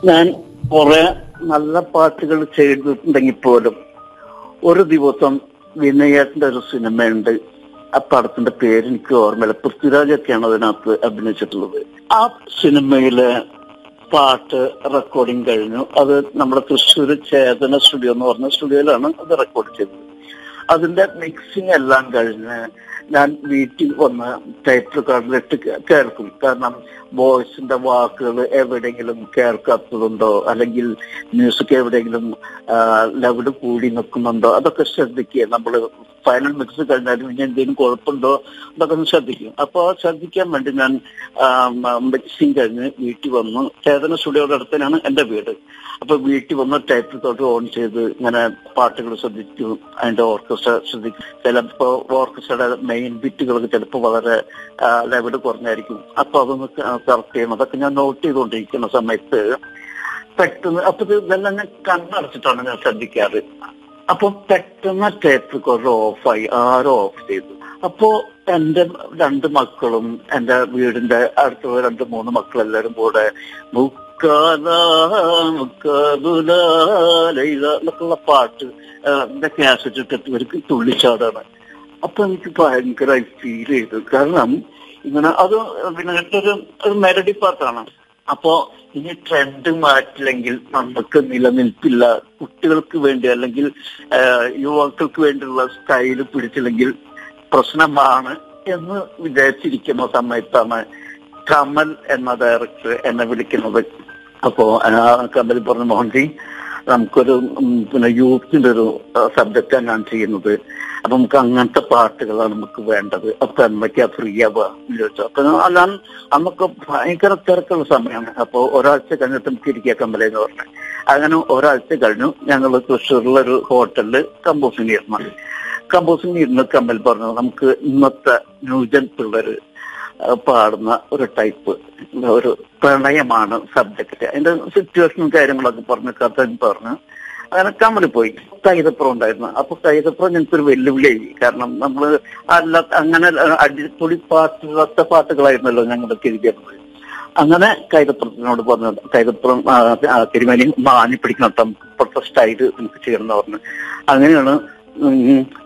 ഞാൻ കുറെ നല്ല പാട്ടുകൾ ചെയ്തിട്ടുണ്ടെങ്കിൽ പോലും ഒരു ദിവസം വിനയേട്ടന്റെ ഒരു സിനിമയുണ്ട് ആ പടത്തിന്റെ പേര് എനിക്ക് ഓർമ്മയില്ല പൃഥ്വിരാജൊക്കെയാണ് അതിനകത്ത് അഭിനയിച്ചിട്ടുള്ളത് ആ സിനിമയിലെ പാട്ട് റെക്കോർഡിംഗ് കഴിഞ്ഞു അത് നമ്മുടെ തൃശ്ശൂർ ചേതന സ്റ്റുഡിയോ എന്ന് പറഞ്ഞ സ്റ്റുഡിയോയിലാണ് അത് റെക്കോർഡ് ചെയ്തത് അതിന്റെ മിക്സിംഗ് എല്ലാം കഴിഞ്ഞ് ഞാൻ വീട്ടിൽ വന്ന് ടൈപ്പ് റെക്കോർഡിലിട്ട് കേ- കേൾക്കും കാരണം വോയിസിന്റെ വാക്കുകൾ എവിടെയെങ്കിലും കേൾക്കാത്തതുണ്ടോ അല്ലെങ്കിൽ മ്യൂസിക് എവിടെയെങ്കിലും ലെവൽ കൂടി നിൽക്കുന്നുണ്ടോ അതൊക്കെ ശ്രദ്ധിക്കുക നമ്മൾ ഫൈനൽ മിക്സ് കഴിഞ്ഞാലും ഇനി എന്തെങ്കിലും കുഴപ്പമുണ്ടോ അതൊക്കെ ഒന്ന് ശ്രദ്ധിക്കും അപ്പോൾ ശ്രദ്ധിക്കാൻ വേണ്ടി ഞാൻ മിക്സിങ് കഴിഞ്ഞ് വീട്ടിൽ വന്നു ചേതന സ്റ്റുഡിയോയുടെ അടുത്തനാണ് എന്റെ വീട് അപ്പൊ വീട്ടിൽ വന്ന് ടൈപ്പ് റെക്കോർഡ് ഓൺ ചെയ്ത് ഇങ്ങനെ പാട്ടുകൾ ശ്രദ്ധിച്ചു അതിന്റെ ഓർക്കസ്ട്ര ശ്രദ്ധിക്കും ചിലപ്പോ ഓർക്കസ്ട്രയുടെ മെയിൻ ബിറ്റുകളൊക്കെ ചിലപ്പോൾ വളരെ ലെവൽ കുറഞ്ഞായിരിക്കും അപ്പൊ അതൊന്ന് കറക്റ്റ് ചെയ്യണം അതൊക്കെ ഞാൻ നോട്ട് ചെയ്തുകൊണ്ടിരിക്കുന്ന സമയത്ത് പെട്ടെന്ന് അപ്പൊ ഇത് ഇതെല്ലാം ഞാൻ കണ്ണടച്ചിട്ടാണ് ഞാൻ ശ്രദ്ധിക്കാറ് അപ്പൊ പെട്ടെന്ന് ടേപ്പ് റെക്കോർഡർ ഓഫായി ആരോ ഓഫ് ചെയ്തു അപ്പോ എന്റെ രണ്ട് മക്കളും എന്റെ വീടിന്റെ അടുത്തുള്ള രണ്ട് മൂന്ന് മക്കളെല്ലാരും കൂടെ മുക്കാല മുക്കാതുല ലൈല എന്നൊക്കെയുള്ള പാട്ട് ആ, എന്റെ കാസറ്റ് ഇട്ടിട്ട് ഇവർക്ക് തുള്ളിച്ചാടാണ് അപ്പൊ എനിക്ക് ഭയങ്കരമായി ഫീൽ ചെയ്തു കാരണം ഇങ്ങനെ അത് പിന്നെ ഒരു ഒരു മെലഡി പാട്ടാണ് അപ്പോ ഇനി ട്രെൻഡ് മാറ്റില്ലെങ്കിൽ നമുക്ക് നിലനിൽപ്പില്ല കുട്ടികൾക്ക് വേണ്ടി അല്ലെങ്കിൽ ആ, യുവാക്കൾക്ക് വേണ്ടിയുള്ള സ്റ്റൈല് പിടിച്ചില്ലെങ്കിൽ പ്രശ്നമാണ് എന്ന് വിചാരിച്ചിരിക്കുന്ന സമയത്താണ് കമൽ എന്ന ഡയറക്ടർ എന്നെ വിളിക്കുന്നത് അപ്പോ ആ കമൽ പറഞ്ഞ മോഹൻജി നമുക്കൊരു ഉം, പിന്നെ യൂത്തിന്റെ ഒരു സബ്ജക്റ്റാണ് ഞാൻ ചെയ്യുന്നത് അപ്പൊ നമുക്ക് അങ്ങനത്തെ പാട്ടുകളാണ് നമുക്ക് വേണ്ടത് അപ്പൊ എന്തൊക്കെയാ ഫ്രീ ആവുക എന്ന് ചോദിച്ചു അപ്പൊ ഞാൻ- ഞാൻ അന്നൊക്കെ ഭയങ്കര തിരക്കുള്ള സമയമാണ് അപ്പൊ ഒരാഴ്ച കഴിഞ്ഞിട്ട് നമുക്ക് ഇരിക്കുക കമ്പലെന്ന് പറഞ്ഞു അങ്ങനെ ഒരാഴ്ച കഴിഞ്ഞു ഞങ്ങൾ തൃശ്ശൂരിലുള്ള ഒരു ഹോട്ടലിൽ കമ്പോസിംഗ് ഇരുന്നു കമ്പോസിംഗ് ഇരുന്ന് കമ്മൽ പറഞ്ഞു നമുക്ക് ഇന്നത്തെ ന്യൂജൻ പിള്ളേര് ആ, പാടുന്ന ഒരു ടൈപ്പ് ഒരു പ്രണയമാണ് സബ്ജക്റ്റ് അതിന്റെ സിറ്റുവേഷനും കാര്യങ്ങളൊക്കെ പറഞ്ഞു കഥ പറഞ്ഞു അങ്ങനെ കമ്മൽ പോയി കൈതപ്പുറം ഉണ്ടായിരുന്നു അപ്പൊ കൈതപ്പുറം ഞങ്ങൾക്കൊരു വെല്ലുവിളിയായി കാരണം നമ്മൾ അല്ല അങ്ങനെ അടിപൊളി പാട്ടുകളൊക്കെ പാട്ടുകളായിരുന്നല്ലോ ഞങ്ങളൊക്കെ എഴുതിയിരുന്നത് അങ്ങനെ കൈതപ്പുറത്തിനോട് പറഞ്ഞു കൈതപ്പുറം ആ, ആ, തിരുമേനി മാനി പിടിക്കണം കേട്ടോ ഇപ്പോഴത്തെ സ്റ്റൈല് നമുക്ക് ചെയ്യണം എന്ന് പറഞ്ഞു അങ്ങനെയാണ് ഉം,